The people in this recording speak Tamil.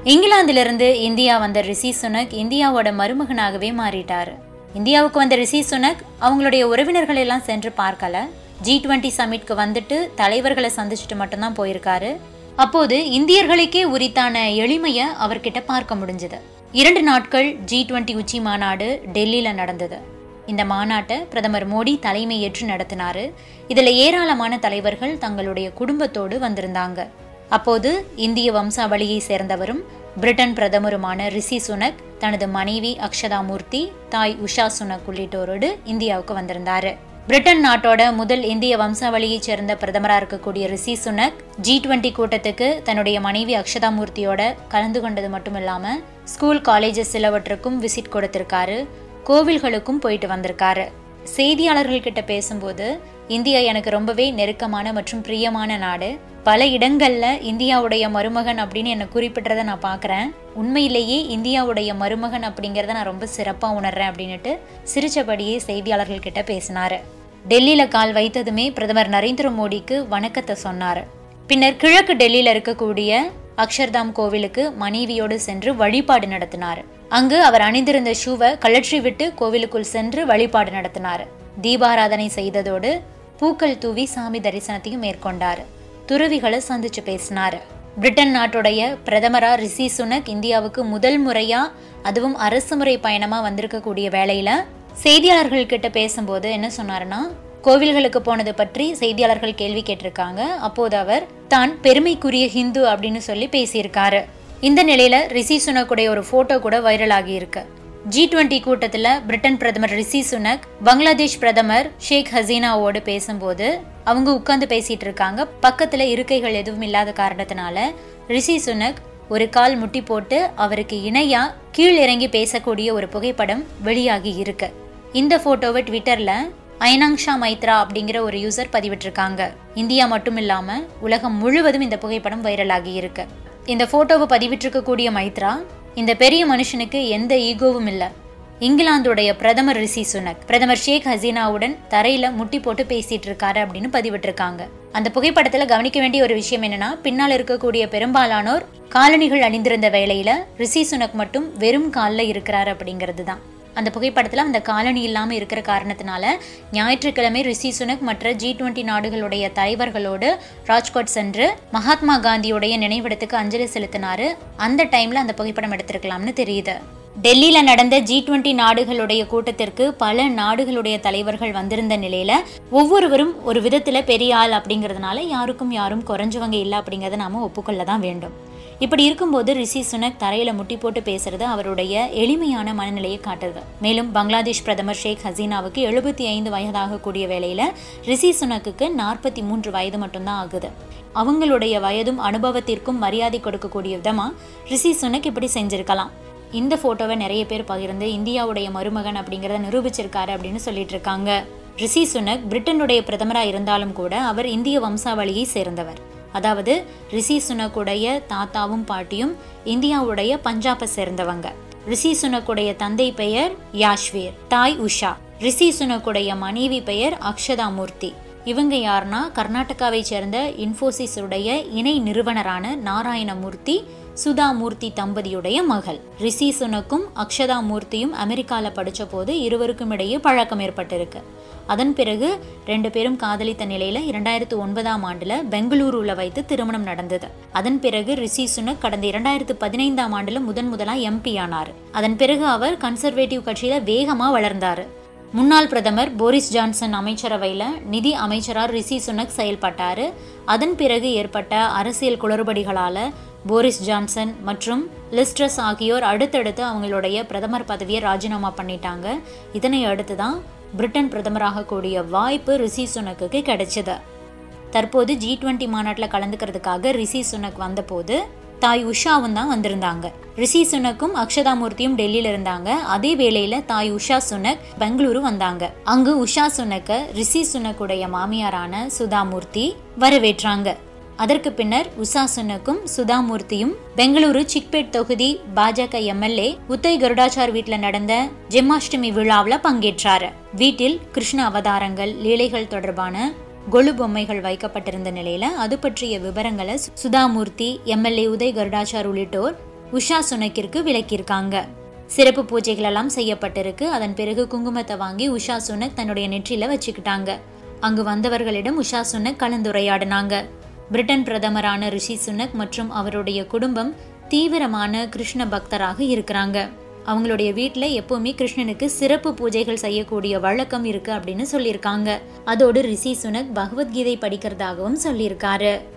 இங்கிலாந்திலிருந்து இந்தியா வந்த ரிஷி சுனக் இந்தியாவோட மருமகனாகவே மாறிட்டாரு இந்தியாவுக்கு வந்த ரிஷி சுனக் அவங்களுடைய உறவினர்கள் எல்லாம் சென்று பார்க்கல ஜி டுவெண்ட்டி சமிட்க்கு வந்துட்டு தலைவர்களை சந்திச்சுட்டு மட்டும்தான் போயிருக்காரு அப்போது இந்தியர்களுக்கே உரித்தான எளிமையை அவர்கிட்ட பார்க்க முடிஞ்சது இரண்டு நாட்கள் ஜி டுவெண்ட்டி உச்சி மாநாடு டெல்லியில நடந்தது இந்த மாநாட்டை பிரதமர் மோடி தலைமை ஏற்று நடத்தினாரு இதுல ஏராளமான தலைவர்கள் தங்களுடைய குடும்பத்தோடு வந்திருந்தாங்க அப்போது இந்திய வம்சாவளியை சேர்ந்தவரும் பிரிட்டன் பிரதமருமான ரிஷி சுனக் தனது மனைவி அக்ஷதா மூர்த்தி தாய் உஷா சுனக் உள்ளிட்டோரோடு இந்தியாவுக்கு வந்திருந்தாரு பிரிட்டன் நாட்டோட முதல் இந்திய வம்சாவளியைச் சேர்ந்த பிரதமராக இருக்கக்கூடிய ரிஷி சுனக் ஜி டுவெண்ட்டி கூட்டத்துக்கு தன்னுடைய மனைவி அக்ஷதா மூர்த்தியோட கலந்து கொண்டது மட்டும் இல்லாமல் ஸ்கூல் காலேஜஸ் சிலவற்றுக்கும் விசிட் கொடுத்திருக்காரு கோவில்களுக்கும் போயிட்டு வந்திருக்காரு செய்தியாளர்கள் கிட்ட பேசும்போது இந்தியா எனக்கு ரொம்பவே நெருக்கமான மற்றும் பிரியமான நாடு பல இடங்கள்ல இந்தியாவுடைய மருமகன் அப்படின்னு என்னை குறிப்பிட்றத நான் பார்க்குறேன் உண்மையிலேயே இந்தியாவுடைய மருமகன் அப்படிங்கிறத நான் ரொம்ப சிறப்பாக உணர்றேன் அப்படின்னுட்டு சிரிச்சபடியே செய்தியாளர்கள் கிட்ட பேசினாரு டெல்லியில கால் வைத்ததுமே பிரதமர் நரேந்திர மோடிக்கு வணக்கத்தை சொன்னார் பின்னர் கிழக்கு டெல்லியில இருக்கக்கூடிய அக்ஷர்தாம் கோவிலுக்கு மனைவியோடு சென்று வழிபாடு நடத்தினார் அங்கு அவர் அணிந்திருந்த ஷூவை கழற்றி விட்டு கோவிலுக்குள் சென்று வழிபாடு நடத்தினார் தீபாராதனை செய்ததோடு பூக்கள் தூவி சாமி தரிசனத்தையும் மேற்கொண்டார் துறவிகளை சந்திச்சு பேசினார் பிரிட்டன் நாட்டுடைய பிரதமரா ரிஷி சுனக் இந்தியாவுக்கு முதல் முறையா அதுவும் அரசு முறை பயணமா வந்திருக்கக்கூடிய வேளையில செய்தியாளர்கள் கிட்ட பேசும்போது என்ன சொன்னாருன்னா கோவில்களுக்கு போனது பற்றி செய்தியாளர்கள் கேள்வி கேட்டிருக்காங்க அப்போது அவர் தான் பெருமைக்குரிய ஹிந்து அப்படின்னு சொல்லி பேசியிருக்காரு இந்த நிலையில ரிஷி சுனக்குடைய ஒரு போட்டோ கூட வைரல் ஆகி இருக்கு ஜி டுவெண்ட்டி கூட்டத்தில் பிரிட்டன் பிரதமர் ரிஷி சுனக் பங்களாதேஷ் பிரதமர் ஷேக் ஹசீனாவோடு பேசும்போது அவங்க உட்கார்ந்து பேசிட்டு இருக்காங்க பக்கத்துல இருக்கைகள் எதுவும் இல்லாத காரணத்தினால ரிஷி சுனக் ஒரு கால் முட்டி போட்டு அவருக்கு இணையா கீழ் இறங்கி பேசக்கூடிய ஒரு புகைப்படம் வெளியாகி இருக்கு இந்த போட்டோவை ட்விட்டர்ல ஐனாங்ஷா மைத்ரா அப்படிங்கிற ஒரு யூசர் பதிவிட்டிருக்காங்க இந்தியா மட்டும் இல்லாம உலகம் முழுவதும் இந்த புகைப்படம் வைரலாகி இருக்கு இந்த போட்டோவை பதிவிட்டிருக்கக்கூடிய மைத்ரா இந்த பெரிய மனுஷனுக்கு எந்த ஈகோவும் இல்லை இங்கிலாந்துடைய பிரதமர் ரிஷி சுனக் பிரதமர் ஷேக் ஹசீனாவுடன் தரையில முட்டி போட்டு பேசிட்டு இருக்காரு அப்படின்னு பதிவிட்டிருக்காங்க அந்த புகைப்படத்துல கவனிக்க வேண்டிய ஒரு விஷயம் என்னன்னா பின்னால் இருக்கக்கூடிய பெரும்பாலானோர் காலணிகள் அணிந்திருந்த வேளையில ரிஷி சுனக் மட்டும் வெறும் காலில் இருக்கிறாரு அப்படிங்கிறது தான் அந்த புகைப்படத்தில் அந்த காலனி இல்லாமல் இருக்கிற காரணத்தினால ஞாயிற்றுக்கிழமை ரிஷி சுனக் மற்ற ஜி டுவெண்ட்டி நாடுகளுடைய தலைவர்களோடு ராஜ்கோட் சென்று மகாத்மா காந்தியுடைய நினைவிடத்துக்கு அஞ்சலி செலுத்தினாரு அந்த டைம்ல அந்த புகைப்படம் எடுத்திருக்கலாம்னு தெரியுது டெல்லியில நடந்த ஜி டுவெண்ட்டி நாடுகளுடைய கூட்டத்திற்கு பல நாடுகளுடைய தலைவர்கள் வந்திருந்த நிலையில ஒவ்வொருவரும் ஒரு விதத்துல பெரிய ஆள் அப்படிங்கிறதுனால யாருக்கும் யாரும் குறைஞ்சவங்க இல்லை அப்படிங்கிறத நாம ஒப்புக்கொள்ள தான் வேண்டும் இப்படி இருக்கும்போது ரிஷி சுனக் தரையில முட்டி போட்டு பேசுறது அவருடைய எளிமையான மனநிலையை காட்டுது மேலும் பங்களாதேஷ் பிரதமர் ஷேக் ஹசீனாவுக்கு எழுபத்தி ஐந்து வயதாகக்கூடிய வேளையில ரிஷி சுனக்குக்கு நாற்பத்தி மூன்று வயது மட்டும்தான் ஆகுது அவங்களுடைய வயதும் அனுபவத்திற்கும் மரியாதை கொடுக்கக்கூடிய விதமா ரிஷி சுனக் இப்படி செஞ்சிருக்கலாம் இந்த போட்டோவை நிறைய பேர் பகிர்ந்து இந்தியாவுடைய மருமகன் அப்படிங்கிறத நிரூபிச்சிருக்காரு அப்படின்னு சொல்லிட்டு இருக்காங்க ரிஷி சுனக் பிரிட்டனுடைய பிரதமராக இருந்தாலும் கூட அவர் இந்திய வம்சாவளியை சேர்ந்தவர் அதாவது ரிஷி சுனக்குடைய தாத்தாவும் பாட்டியும் இந்தியாவுடைய பஞ்சாபை சேர்ந்தவங்க ரிஷி சுனக்குடைய தந்தை பெயர் யாஷ்வீர் தாய் உஷா ரிஷி சுனக்குடைய மனைவி பெயர் அக்ஷதா மூர்த்தி இவங்க யாருன்னா கர்நாடகாவை சேர்ந்த இன்ஃபோசிஸ் உடைய இணை நிறுவனரான நாராயணமூர்த்தி சுதா மூர்த்தி தம்பதியுடைய மகள் ரிஷி சுனக்கும் அக்ஷதா மூர்த்தியும் அமெரிக்கால படிச்ச போது இருவருக்கும் இடையே பழக்கம் ஏற்பட்டிருக்கு அதன் பிறகு ரெண்டு பேரும் காதலித்த நிலையில இரண்டாயிரத்து ஒன்பதாம் ஆண்டுல பெங்களூருல வைத்து திருமணம் நடந்தது அதன் பிறகு ரிஷி சுனக் கடந்த இரண்டாயிரத்து பதினைந்தாம் ஆண்டுல முதன் முதலா எம்பி ஆனார் அதன் பிறகு அவர் கன்சர்வேட்டிவ் கட்சியில வேகமா வளர்ந்தாரு முன்னாள் பிரதமர் போரிஸ் ஜான்சன் அமைச்சரவையில் நிதி அமைச்சராக ரிஷி சுனக் செயல்பட்டார் அதன் பிறகு ஏற்பட்ட அரசியல் குளறுபடிகளால் போரிஸ் ஜான்சன் மற்றும் லிஸ்ட்ரஸ் ஆகியோர் அடுத்தடுத்து அவங்களுடைய பிரதமர் பதவியை ராஜினாமா பண்ணிட்டாங்க இதனை அடுத்து தான் பிரிட்டன் பிரதமராக கூடிய வாய்ப்பு ரிஷி சுனக்குக்கு கிடைச்சது தற்போது ஜி டுவெண்ட்டி மாநாட்டில் கலந்துக்கிறதுக்காக ரிஷி சுனக் வந்தபோது தாய் உஷாவும் தான் வந்திருந்தாங்க ரிஷி சுனக்கும் அக்ஷதா மூர்த்தியும் டெல்லியில இருந்தாங்க அதே வேளையில தாய் உஷா சுனக் பெங்களூரு வந்தாங்க அங்கு உஷா சுனக்க ரிஷி சுனக்குடைய மாமியாரான சுதா மூர்த்தி வரவேற்றாங்க அதற்கு பின்னர் உஷா சுனக்கும் சுதாமூர்த்தியும் பெங்களூரு சிக்பேட் தொகுதி பாஜக எம்எல்ஏ உத்தய் கருடாச்சார் வீட்டில் நடந்த ஜென்மாஷ்டமி விழாவில் பங்கேற்றாரு வீட்டில் கிருஷ்ண அவதாரங்கள் லீலைகள் தொடர்பான கொலு பொம்மைகள் வைக்கப்பட்டிருந்த நிலையில அது பற்றிய விவரங்களை சுதாமூர்த்தி எம்எல்ஏ உதய் கருடாச்சார் உள்ளிட்டோர் உஷா சுனக்கிற்கு விளக்கியிருக்காங்க சிறப்பு பூஜைகள் எல்லாம் செய்யப்பட்டிருக்கு அதன் பிறகு குங்குமத்தை வாங்கி உஷா சுனக் தன்னுடைய நெற்றியில வச்சுக்கிட்டாங்க அங்கு வந்தவர்களிடம் உஷா சுனக் கலந்துரையாடினாங்க பிரிட்டன் பிரதமரான ரிஷி சுனக் மற்றும் அவருடைய குடும்பம் தீவிரமான கிருஷ்ண பக்தராக இருக்கிறாங்க அவங்களுடைய வீட்டில் எப்பவுமே கிருஷ்ணனுக்கு சிறப்பு பூஜைகள் செய்யக்கூடிய வழக்கம் இருக்கு அப்படின்னு சொல்லியிருக்காங்க அதோடு ரிஷி சுனக் பகவத்கீதை படிக்கிறதாகவும் சொல்லியிருக்காரு